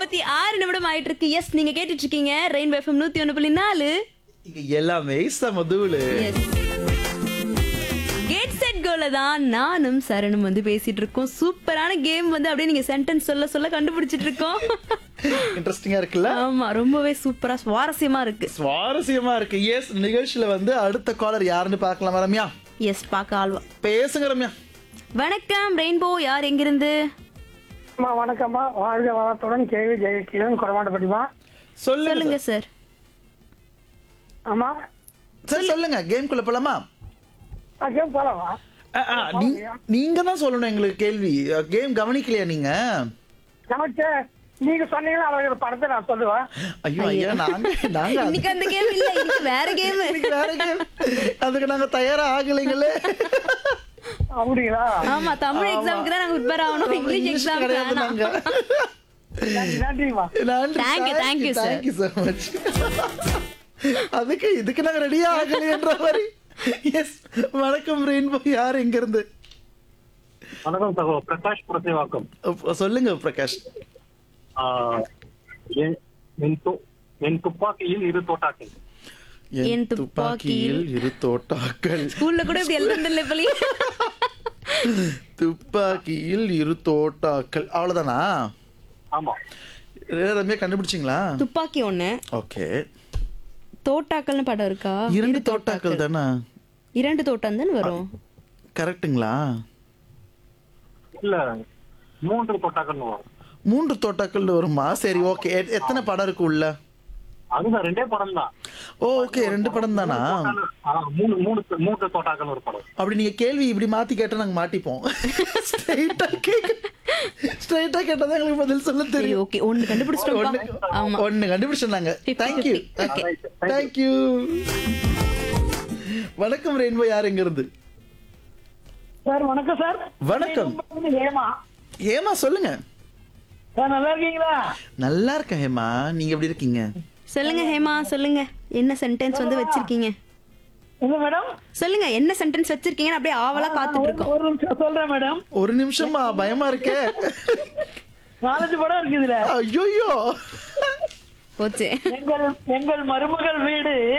முப்பத்தி ஆறு நிமிடம் ஆயிட்டு இருக்கு எஸ் நீங்க கேட்டுட்டு இருக்கீங்க ரெயின் எஃப்எம் நூத்தி ஒண்ணு புள்ளி நாலு இங்க எல்லாமே சமதூளு கேட் செட் கோல தான் நானும் சரணும் வந்து பேசிட்டு இருக்கோம் சூப்பரான கேம் வந்து அப்படியே நீங்க சென்டென்ஸ் சொல்ல சொல்ல கண்டுபிடிச்சிட்டு இருக்கோம் இன்ட்ரெஸ்டிங்கா இருக்குல்ல ஆமா ரொம்பவே சூப்பரா சுவாரஸ்யமா இருக்கு சுவாரஸ்யமா இருக்கு எஸ் நிகழ்ச்சியில வந்து அடுத்த காலர் யாருன்னு பார்க்கலாம் ரம்யா எஸ் பார்க்க ஆழ்வா பேசுங்க ரம்யா வணக்கம் ரெயின்போ யார் எங்கிருந்து அம்மா வணக்கம்மா வாழ்க வளத்துடன் கேவி ஜெயக்கீரன் குறமாட்டப்பட்டிமா சொல்லுங்க சொல்லுங்க சார் ஆமா சார் சொல்லுங்க கேம் குள்ள போலாமா கேம் போலாமா ஆ, ஆ, நீ- நீங்க தான் சொல்லணும் எங்களுக்கு கேள்வி கேம் கவனிக்கலையா நீங்க நமக்கு நீங்க சொன்னீங்கன்னா அவரோட படத்தை நான் சொல்லுவேன் ஐயோ ஐயா நாங்க நாங்க இன்னைக்கு அந்த கேம் இல்ல இன்னைக்கு வேற கேம் அதுக்கு வேற game. அதுக்கு நாங்க தயாரா ஆகலைங்களே அப்படிங்களா ஆமா தமிழ் எக்ஸாமுக்கு தான் நாங்க ப்ரிப்பேர் ஆகணும் இங்கிலீஷ் இங்கிலீஷ் எக்ஸாம் கிடையாது நாங்க நன்றி நன்றிம்மா நன்றி Thank you, thank you, sir. Thank you so much அதுக்கு இதுக்கு நாங்க ரெடியா ஆகலைன்ற மாதிரி எஸ் வணக்கம் ரெயின்போ யார் எங்க இருந்து வணக்கம் சகோ பிரகாஷ் பிரசேவாக்கம் அப்ப சொல்லுங்க பிரகாஷ் ஆஹ் என் என் து- என் துப்பாக்கியில் இரு தோட்டாக்கள் என் துப்பாக்கியில் இரு தோட்டாக்கள் ஸ்கூல்ல கூட இப்படி எழுதுல பள்ளி துப்பாக்கியில் இரு தோட்டாக்கள் அவ்வளவுதானா ஆமா ஏ, ரம்யா கண்டுபிடிச்சிங்களா துப்பாக்கி ஒண்ணு ஓகே தோட்டாக்கள்னு படம் இருக்கா இரண்டு தோட்டாக்கள் தானா இரண்டு தோட்டம் தானே வரும் கரெக்ட்டுங்களா இல்ல மூன்று தோட்டாக்கள் வரும் மூன்று தோட்டாக்கள் வருமா சரி ஓகே எத்தனை படம் இருக்கு உள்ள அதுதான் ரெண்டே படம் தான் ஓ ஓகே ரெண்டு படம் தானா மூணு மூணு மூன்று தோட்டாக்கள் ஒரு படம் அப்படி நீங்க கேள்வி இப்படி மாத்தி கேட்டா நாங்க மாட்டிப்போம் ஸ்ட்ரைட்டா கேக்க ஸ்ட்ரைட்டா கேட்டா தான் எங்களுக்கு பதில் சொல்ல சரி தெரியும் ஓகே ஒண்ணு கண்டுபிடிச்சிட்டோம் ஆமா ஒன்னு கண்டுபிடிச்சிருந்தாங்க Fifty, thank you fifty. Okay. Thank you வணக்கம் ரெயின்போ யார் எங்க இருந்து சார் வணக்கம் சார் வணக்கம் ஏமா ஏமா சொல்லுங்க சார் நல்லா இருக்கீங்களா நல்லா இருக்கேன் ஹேமா நீங்க எப்படி இருக்கீங்க சொல்லுங்க ஹேமா சொல்லுங்க என்ன சென்டென்ஸ் வந்து வச்சிருக்கீங்க என்ன மேடம் சொல்லுங்க என்ன சென்டென்ஸ் வச்சிருக்கீங்கன்னு அப்படியே ஆவலா காத்துட்டு இருக்கோம் ஒரு நிமிஷம் சொல்றேன் மேடம் ஒரு நிமிஷமா பயமா இருக்கே நாலஞ்சு படம் இருக்குதுல ஐயோயோ போச்சு எங்கள் எங்கள் மருமகள் வீடு